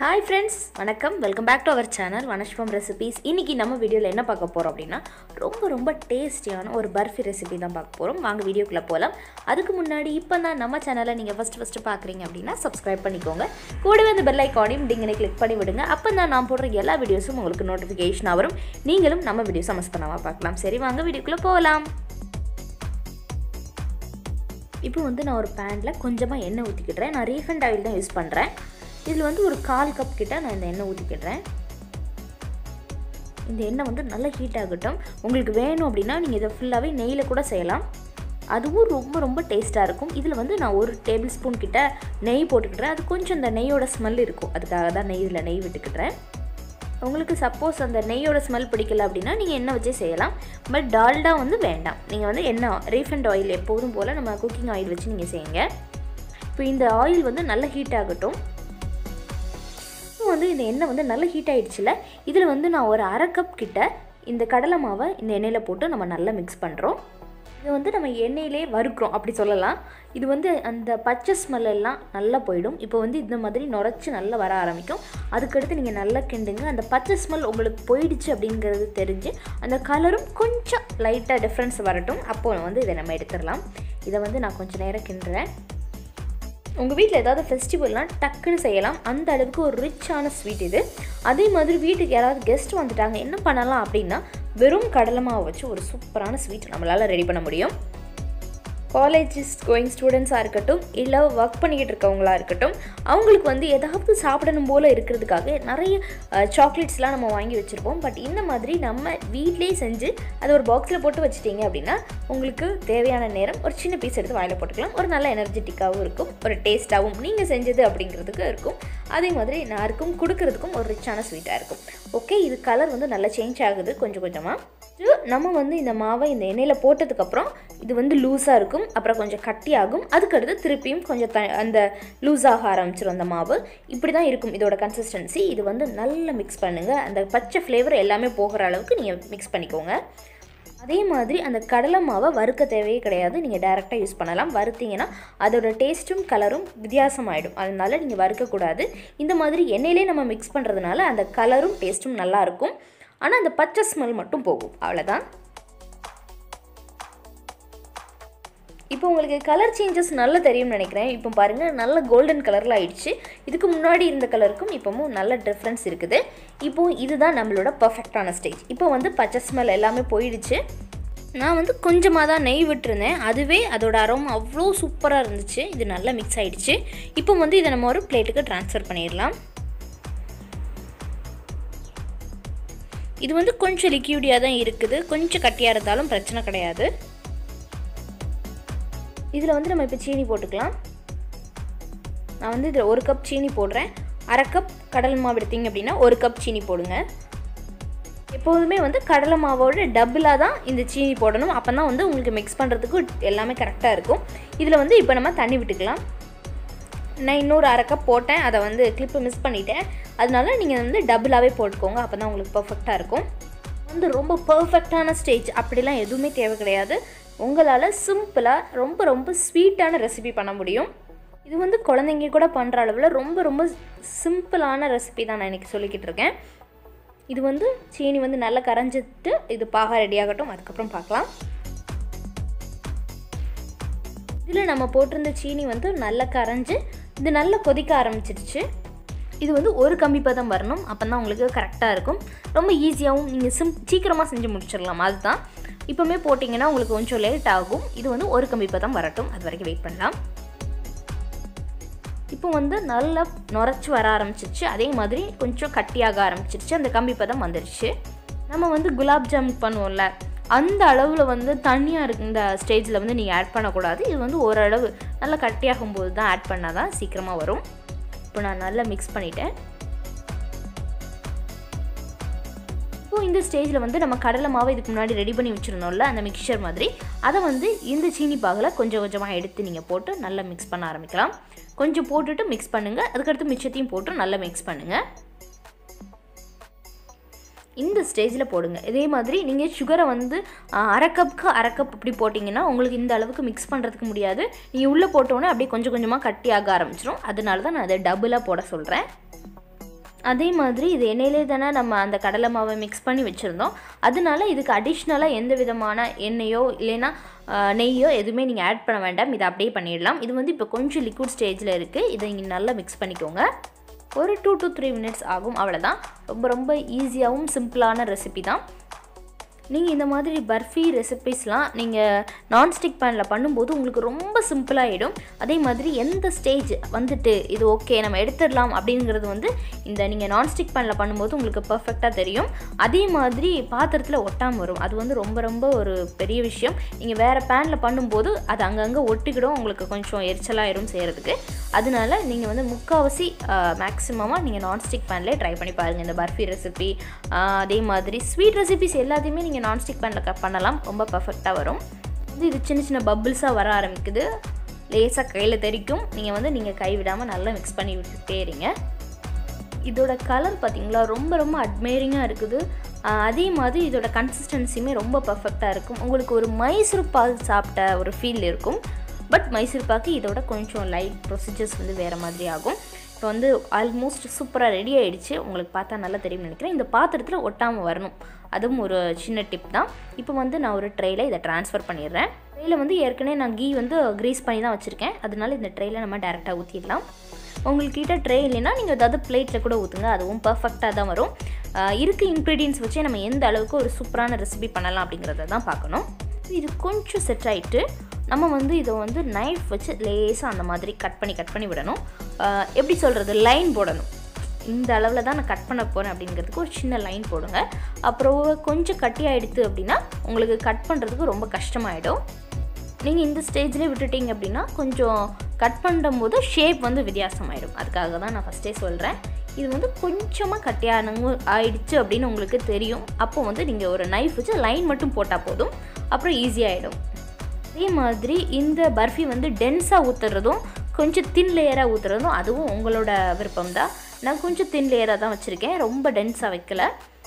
hi friends வணக்கம் welcome back to our channel வனஷ்பம் recipes இன்றைக்கி நம்ம வீடியோவில் என்ன பார்க்க போகிறோம் அப்படின்னா ரொம்ப ரொம்ப டேஸ்டியான ஒரு பர்ஃபி ரெசிபி தான் பார்க்க போகிறோம் வாங்க வீடியோக்குள்ளே போகலாம் அதுக்கு முன்னாடி இப்போ தான் நம்ம சேனலை நீங்கள் ஃபஸ்ட்டு ஃபஸ்ட்டு பார்க்குறீங்க அப்படின்னா சப்ஸ்கிரைப் பண்ணிக்கோங்க கூடவே அந்த பெல் ஐக்கானையும் டிங்கனை கிளிக் பண்ணி விடுங்க அப்போ தான் நான் போடுற எல்லா வீடியோஸும் உங்களுக்கு நோட்டிஃபிகேஷனாக வரும் நீங்களும் நம்ம வீடியோஸை மிஸ் பண்ணாமல் பார்க்கலாம் சரி வாங்க வீடியோக்குள்ளே போகலாம் இப்போ வந்து நான் ஒரு பேனில் கொஞ்சமாக எண்ணெய் ஊற்றிக்கிடுறேன் நான் ரீஃபண்ட் ஆயில் தான் யூஸ் பண்ணுறேன் இதில் வந்து ஒரு கால் கப் கிட்ட நான் இந்த எண்ணெய் ஊற்றிக்கிடுறேன் இந்த எண்ணெய் வந்து நல்லா ஹீட் ஆகட்டும் உங்களுக்கு வேணும் அப்படின்னா நீங்கள் இதை ஃபுல்லாகவே நெய்யில் கூட செய்யலாம் அதுவும் ரொம்ப ரொம்ப டேஸ்ட்டாக இருக்கும் இதில் வந்து நான் ஒரு டேபிள் ஸ்பூன் கிட்ட நெய் போட்டுக்கிட்டேன் அது கொஞ்சம் இந்த நெய்யோட ஸ்மெல் இருக்கும் அதுக்காக தான் நெய் இதில் நெய் விட்டுக்கிட்டேன் உங்களுக்கு சப்போஸ் அந்த நெய்யோட ஸ்மெல் பிடிக்கல அப்படின்னா நீங்கள் எண்ணெய் வச்சே செய்யலாம் பட் டால்டா வந்து வேண்டாம் நீங்கள் வந்து எண்ணெய் ரீஃபண்ட் ஆயில் எப்போதும் போல் நம்ம குக்கிங் ஆயில் வச்சு நீங்கள் செய்யுங்க இப்போ இந்த ஆயில் வந்து நல்லா ஹீட் ஆகட்டும் இப்போ வந்து இந்த எண்ணெய் வந்து நல்லா ஹீட் ஆகிடுச்சுல இதில் வந்து நான் ஒரு அரை கப் கிட்ட இந்த கடலை மாவை இந்த எண்ணெயில் போட்டு நம்ம நல்லா மிக்ஸ் பண்ணுறோம் இது வந்து நம்ம எண்ணெயிலே வறுக்கிறோம் அப்படி சொல்லலாம் இது வந்து அந்த பச்சை ஸ்மெல் எல்லாம் நல்லா போயிடும் இப்போ வந்து இந்த மாதிரி நுரைச்சி நல்லா வர ஆரம்பிக்கும் அதுக்கடுத்து நீங்கள் நல்லா கிண்டுங்க அந்த பச்சை ஸ்மெல் உங்களுக்கு போயிடுச்சு அப்படிங்கிறது தெரிஞ்சு அந்த கலரும் கொஞ்சம் லைட்டாக டிஃப்ரென்ஸ் வரட்டும் அப்போ வந்து இதை நம்ம எடுத்துடலாம் இதை வந்து நான் கொஞ்சம் நேரம் கிண்டுறேன் உங்கள் வீட்டில் ஏதாவது ஃபெஸ்டிவல்னால் டக்குன்னு செய்யலாம் அந்த அளவுக்கு ஒரு ரிச்சான ஸ்வீட் இது அதே மாதிரி வீட்டுக்கு யாராவது கெஸ்ட் வந்துட்டாங்க என்ன பண்ணலாம் அப்படின்னா வெறும் கடலை மாவை வச்சு ஒரு சூப்பரான ஸ்வீட் நம்மளால் ரெடி பண்ண முடியும் காலேஜஸ் கோயிங் ஸ்டூடெண்ட்ஸாக இருக்கட்டும் இல்லை ஒர்க் பண்ணிக்கிட்டு இருக்கவங்களா இருக்கட்டும் அவங்களுக்கு வந்து ஏதாவது சாப்பிடணும் போல் இருக்கிறதுக்காக நிறைய சாக்லேட்ஸ்லாம் நம்ம வாங்கி வச்சுருப்போம் பட் இந்த மாதிரி நம்ம வீட்லேயே செஞ்சு அதை ஒரு பாக்ஸில் போட்டு வச்சுட்டீங்க அப்படின்னா உங்களுக்கு தேவையான நேரம் ஒரு சின்ன பீஸ் எடுத்து வாயில் போட்டுக்கலாம் ஒரு நல்ல எனர்ஜெட்டிக்காகவும் இருக்கும் ஒரு டேஸ்ட்டாகவும் நீங்கள் செஞ்சது அப்படிங்கிறதுக்கு இருக்கும் அதே மாதிரி யாருக்கும் கொடுக்கறதுக்கும் ஒரு ரிச்சான ஸ்வீட்டாக இருக்கும் ஓகே இது கலர் வந்து நல்லா சேஞ்ச் ஆகுது கொஞ்சம் கொஞ்சமாக நம்ம வந்து இந்த மாவை இந்த எண்ணெயில் போட்டதுக்கப்புறம் இது வந்து லூஸாக இருக்கும் அப்புறம் கொஞ்சம் கட்டியாகும் அதுக்கடுத்து திருப்பியும் கொஞ்சம் த அந்த லூஸாக ஆரம்பிச்சிடும் அந்த மாவு இப்படி தான் இருக்கும் இதோட கன்சிஸ்டன்சி இது வந்து நல்லா மிக்ஸ் பண்ணுங்கள் அந்த பச்சை ஃப்ளேவர் எல்லாமே போகிற அளவுக்கு நீங்கள் மிக்ஸ் பண்ணிக்கோங்க அதே மாதிரி அந்த கடலை மாவை வறுக்க தேவையே கிடையாது நீங்கள் டேரெக்டாக யூஸ் பண்ணலாம் வறுத்தீங்கன்னா அதோட டேஸ்ட்டும் கலரும் வித்தியாசமாயிடும் அதனால நீங்கள் வறுக்கக்கூடாது இந்த மாதிரி எண்ணெயிலே நம்ம மிக்ஸ் பண்ணுறதுனால அந்த கலரும் டேஸ்ட்டும் நல்லாயிருக்கும் ஆனால் அந்த பச்சை ஸ்மெல் மட்டும் போகும் அவ்வளோதான் இப்போ உங்களுக்கு கலர் சேஞ்சஸ் நல்லா தெரியும்னு நினைக்கிறேன் இப்போ பாருங்கள் நல்ல கோல்டன் கலரில் ஆயிடுச்சு இதுக்கு முன்னாடி இருந்த கலருக்கும் இப்போவும் நல்ல டிஃப்ரென்ஸ் இருக்குது இப்போ இதுதான் நம்மளோட பர்ஃபெக்டான ஸ்டேஜ் இப்போ வந்து பச்சை ஸ்மெல் எல்லாமே போயிடுச்சு நான் வந்து கொஞ்சமாக தான் நெய் விட்டுருந்தேன் அதுவே அதோட அரோமா அவ்வளோ சூப்பராக இருந்துச்சு இது நல்லா மிக்ஸ் ஆகிடுச்சு இப்போ வந்து இதை நம்ம ஒரு பிளேட்டுக்கு ட்ரான்ஸ்ஃபர் பண்ணிடலாம் இது வந்து கொஞ்சம் லிக்யூடியாக தான் இருக்குது கொஞ்சம் கட்டியாக இருந்தாலும் பிரச்சனை கிடையாது இதில் வந்து நம்ம இப்போ சீனி போட்டுக்கலாம் நான் வந்து இதில் ஒரு கப் சீனி போடுறேன் அரை கப் கடலை மாவு எடுத்தீங்க அப்படின்னா ஒரு கப் சீனி போடுங்க எப்போதுமே வந்து கடலை மாவோட டபுளாக தான் இந்த சீனி போடணும் அப்போ தான் வந்து உங்களுக்கு மிக்ஸ் பண்ணுறதுக்கு எல்லாமே கரெக்டாக இருக்கும் இதில் வந்து இப்போ நம்ம தண்ணி விட்டுக்கலாம் நான் இன்னொரு அரை கப் போட்டேன் அதை வந்து கிளிப்பு மிஸ் பண்ணிட்டேன் அதனால நீங்கள் வந்து டபுளாகவே போட்டுக்கோங்க அப்போ தான் உங்களுக்கு பர்ஃபெக்டாக இருக்கும் வந்து ரொம்ப பர்ஃபெக்டான ஸ்டேஜ் அப்படிலாம் எதுவுமே தேவை கிடையாது உங்களால் சிம்பிளாக ரொம்ப ரொம்ப ஸ்வீட்டான ரெசிபி பண்ண முடியும் இது வந்து குழந்தைங்க கூட பண்ணுற அளவில் ரொம்ப ரொம்ப சிம்பிளான ரெசிபி தான் நான் இன்றைக்கி சொல்லிக்கிட்டு இருக்கேன் இது வந்து சீனி வந்து நல்லா கரைஞ்சிட்டு இது பாகா ரெடி ஆகட்டும் அதுக்கப்புறம் பார்க்கலாம் இதில் நம்ம போட்டிருந்த சீனி வந்து நல்லா கரைஞ்சி இது நல்லா கொதிக்க ஆரம்பிச்சிருச்சு இது வந்து ஒரு கம்பி பதம் வரணும் அப்போ தான் உங்களுக்கு கரெக்டாக இருக்கும் ரொம்ப ஈஸியாகவும் நீங்கள் சிம் சீக்கிரமாக செஞ்சு முடிச்சிடலாம் அதுதான் இப்போவுமே போட்டிங்கன்னா உங்களுக்கு கொஞ்சம் லேட் ஆகும் இது வந்து ஒரு கம்பி பதம் வரட்டும் அது வரைக்கும் வெயிட் பண்ணலாம் இப்போ வந்து நல்லா நுரைச்சி வர ஆரம்பிச்சிருச்சு அதே மாதிரி கொஞ்சம் கட்டியாக ஆரம்பிச்சிருச்சு அந்த கம்பி பதம் வந்துடுச்சு நம்ம வந்து குலாப் ஜாமுன் பண்ணுவோம்ல அந்த அளவில் வந்து தண்ணியாக இருக்கு இந்த ஸ்டேஜில் வந்து நீங்கள் ஆட் பண்ணக்கூடாது இது வந்து ஓரளவு நல்லா கட்டியாகும் போது தான் ஆட் பண்ணால் தான் சீக்கிரமாக வரும் இப்போ நான் நல்லா மிக்ஸ் பண்ணிட்டேன் இப்போது இந்த ஸ்டேஜில் வந்து நம்ம கடலை மாவை இதுக்கு முன்னாடி ரெடி பண்ணி வச்சுருந்தோம்ல அந்த மிக்சர் மாதிரி அதை வந்து இந்த சீனி பாகில் கொஞ்சம் கொஞ்சமாக எடுத்து நீங்கள் போட்டு நல்லா மிக்ஸ் பண்ண ஆரம்பிக்கலாம் கொஞ்சம் போட்டுட்டு மிக்ஸ் பண்ணுங்கள் அதுக்கடுத்து மிச்சத்தையும் போட்டு நல்லா மிக்ஸ் பண்ணுங்கள் இந்த ஸ்டேஜில் போடுங்க இதே மாதிரி நீங்கள் சுகரை வந்து அரை கப்புக்கு அரை கப் இப்படி போட்டிங்கன்னா உங்களுக்கு இந்த அளவுக்கு மிக்ஸ் பண்ணுறதுக்கு முடியாது நீங்கள் உள்ளே போட்டோன்னே அப்படியே கொஞ்சம் கொஞ்சமாக கட்டி ஆக ஆரம்பிச்சிடும் அதனால தான் நான் அதை டபுளாக போட சொல்கிறேன் அதே மாதிரி இது எண்ணெயிலே தானே நம்ம அந்த கடலை மாவை மிக்ஸ் பண்ணி வச்சுருந்தோம் அதனால இதுக்கு அடிஷ்னலாக எந்த விதமான எண்ணெயோ இல்லைன்னா ஆஹ், நெய்யோ எதுவுமே நீங்கள் ஆட் பண்ண வேண்டாம் இதை அப்படியே பண்ணிடலாம் இது வந்து இப்போ கொஞ்சம் லிக்விட் ஸ்டேஜில் இருக்குது இதை இங்கே நல்லா மிக்ஸ் பண்ணிக்கோங்க ஒரு டூ to த்ரீ மினிட்ஸ் ஆகும் அவ்வளோதான் ரொம்ப ரொம்ப ஈஸியாகவும் சிம்பிளான ரெசிபி தான் நீங்கள் இந்த மாதிரி பர்ஃபி ரெசிபீஸ்லாம் நீங்கள் நான்ஸ்டிக் பேனில் பண்ணும்போது உங்களுக்கு ரொம்ப சிம்பிளாகிடும் அதே மாதிரி எந்த ஸ்டேஜ் வந்துட்டு இது ஓகே நம்ம எடுத்துடலாம் அப்படிங்கிறது வந்து இந்த நீங்கள் நான்ஸ்டிக் பேனில் பண்ணும்போது உங்களுக்கு பர்ஃபெக்டாக தெரியும் அதே மாதிரி பாத்திரத்தில் ஒட்டாமல் வரும் அது வந்து ரொம்ப ரொம்ப ஒரு பெரிய விஷயம் நீங்கள் வேறு பேனில் பண்ணும்போது அது அங்கங்கே ஒட்டிக்கிடும் உங்களுக்கு கொஞ்சம் எரிச்சலாயிரும் செய்கிறதுக்கு அதனால நீங்கள் வந்து முக்கால்வாசி மேக்ஸிமமாக நீங்கள் நான்ஸ்டிக் பேன்லேயே ட்ரை பண்ணி பாருங்கள் இந்த பர்ஃபி ரெசிபி அதே மாதிரி ஸ்வீட் ரெசிபிஸ் எல்லாத்தையுமே நீங்கள் நான்ஸ்டிக் பேனில் பண்ணலாம் ரொம்ப பர்ஃபெக்டாக வரும் இது இது சின்ன சின்ன பபிள்ஸாக வர ஆரம்பிக்குது லேசாக கையில் தெரிக்கும் நீங்கள் வந்து நீங்கள் கை விடாமல் நல்லா மிக்ஸ் பண்ணி விட்டுட்டே இருங்க இதோட கலர் பார்த்தீங்களா ரொம்ப ரொம்ப அட்மைரிங்காக இருக்குது ஆஹ் அதே மாதிரி இதோட கன்சிஸ்டன்சியுமே ரொம்ப பர்ஃபெக்டாக இருக்கும் உங்களுக்கு ஒரு மைசூர் பால் சாப்பிட்ட ஒரு ஃபீல் இருக்கும் பட் மைசூர் பாக்கு இதோட கொஞ்சம் லைட் ப்ரொசீஜர்ஸ் வந்து வேறு மாதிரி ஆகும் இப்போ வந்து ஆல்மோஸ்ட் சூப்பராக ரெடி ஆயிடுச்சு உங்களுக்கு பார்த்தா நல்லா தெரியும்னு நினைக்கிறேன் இந்த பாத்திரத்தில் ஒட்டாமல் வரணும் அதுவும் ஒரு சின்ன டிப் தான் இப்போ வந்து நான் ஒரு ட்ரெயில் இதை ட்ரான்ஸ்ஃபர் பண்ணிடுறேன் ட்ரெயில் வந்து ஏற்கனவே நான் கீ வந்து க்ரீஸ் பண்ணி தான் வச்சுருக்கேன் அதனால இந்த ட்ரெயில் நம்ம டேரெக்டாக ஊற்றிடலாம் உங்கள்கிட்ட ட்ரே இல்லைன்னா நீங்கள் ஏதாவது பிளேட்டில் கூட ஊற்றுங்க அதுவும் பர்ஃபெக்டாக தான் வரும் ஆஹ் இருக்க இன்க்ரீடியன்ஸ் வச்சு நம்ம எந்த அளவுக்கு ஒரு சூப்பரான ரெசிபி பண்ணலாம் அப்படிங்கிறத தான் பார்க்கணும் இது கொஞ்சம் செட் ஆகிட்டு நம்ம வந்து இதை வந்து நைஃப் வச்சு லேசாக அந்த மாதிரி கட் பண்ணி கட் பண்ணி விடணும் ஆஹ் எப்படி சொல்கிறது லைன் போடணும் இந்த அளவில் தான் நான் கட் பண்ண போகிறேன் அப்படிங்கிறதுக்கு ஒரு சின்ன லைன் போடுங்க அப்புறம் கொஞ்சம் கட்டி ஆயிடுத்து அப்படின்னா உங்களுக்கு கட் பண்ணுறதுக்கு ரொம்ப கஷ்டமாயிடும் நீங்கள் இந்த ஸ்டேஜ்லேயே விட்டுட்டீங்க அப்படின்னா கொஞ்சம் கட் பண்ணும்போது ஷேப் வந்து வித்தியாசமாயிடும் அதுக்காக தான் நான் ஃபஸ்ட்டே சொல்கிறேன் இது வந்து கொஞ்சமாக கட்டியானங்க ஆயிடுச்சு அப்படின்னு உங்களுக்கு தெரியும் அப்போ வந்து நீங்கள் ஒரு நைஃப் வச்சு லைன் மட்டும் போட்டால் போதும் அப்புறம் ஈஸியாகிடும் அதே மாதிரி இந்த பர்ஃபி வந்து டென்ஸாக ஊற்றுறதும் கொஞ்சம் தின் லேயராக ஊற்றுறதும் அதுவும் உங்களோட விருப்பம் தான் நான் கொஞ்சம் தின் லேயராக தான் வச்சுருக்கேன் ரொம்ப டென்ஸாக வைக்கல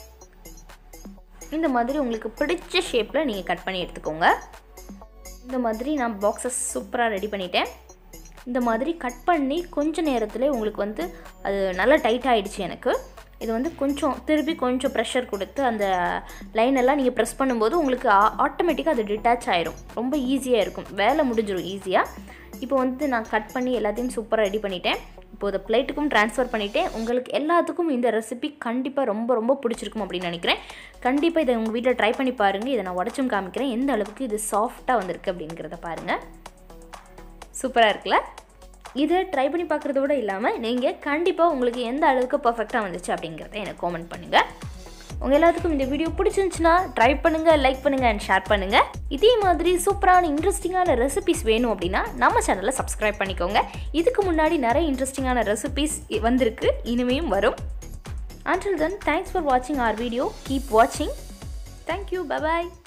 இந்த மாதிரி உங்களுக்கு பிடிச்ச ஷேப்பில் நீங்கள் கட் பண்ணி எடுத்துக்கோங்க இந்த மாதிரி நான் பாக்ஸஸ் சூப்பராக ரெடி பண்ணிட்டேன் இந்த மாதிரி கட் பண்ணி கொஞ்ச நேரத்தில் உங்களுக்கு வந்து அது நல்லா டைட் ஆகிடுச்சு எனக்கு இது வந்து கொஞ்சம் திருப்பி கொஞ்சம் ப்ரெஷர் கொடுத்து அந்த லைன் எல்லாம் நீங்கள் ப்ரெஸ் பண்ணும்போது உங்களுக்கு ஆட்டோமேட்டிக்காக அது டிட்டாச் ஆயிரும் ரொம்ப ஈஸியாக இருக்கும் வேலை முடிஞ்சிடும் ஈஸியாக இப்போ வந்து நான் கட் பண்ணி எல்லாத்தையும் சூப்பராக ரெடி பண்ணிட்டேன் இப்போ இதை பிளேட்டுக்கும் ட்ரான்ஸ்ஃபர் பண்ணிவிட்டேன் உங்களுக்கு எல்லாத்துக்கும் இந்த ரெசிபி கண்டிப்பாக ரொம்ப ரொம்ப பிடிச்சிருக்கும் அப்படின்னு நினைக்கிறேன் கண்டிப்பாக இதை உங்கள் வீட்டில் ட்ரை பண்ணி பாருங்கள் இதை நான் உடச்சும் காமிக்கிறேன் எந்த அளவுக்கு இது சாஃப்டாக வந்திருக்கு அப்படிங்கிறத பாருங்கள் சூப்பராக இருக்குல்ல இதை ட்ரை பண்ணி பார்க்குறத விட இல்லாமல் நீங்கள் கண்டிப்பாக உங்களுக்கு எந்த அளவுக்கு பர்ஃபெக்டாக வந்துச்சு அப்படிங்கிறத எனக்கு காமெண்ட் பண்ணுங்கள் உங்கள் எல்லாத்துக்கும் இந்த வீடியோ பிடிச்சிருந்துச்சுன்னா ட்ரை பண்ணுங்கள் லைக் பண்ணுங்கள் அண்ட் ஷேர் பண்ணுங்கள் இதே மாதிரி சூப்பரான இன்ட்ரெஸ்டிங்கான ரெசிபிஸ் வேணும் அப்படின்னா நம்ம சேனலை சப்ஸ்கிரைப் பண்ணிக்கோங்க இதுக்கு முன்னாடி நிறைய இன்ட்ரெஸ்டிங்கான ரெசிபிஸ் வந்திருக்கு இனிமேயும் வரும் until then thanks for watching our video keep watching thank you bye bye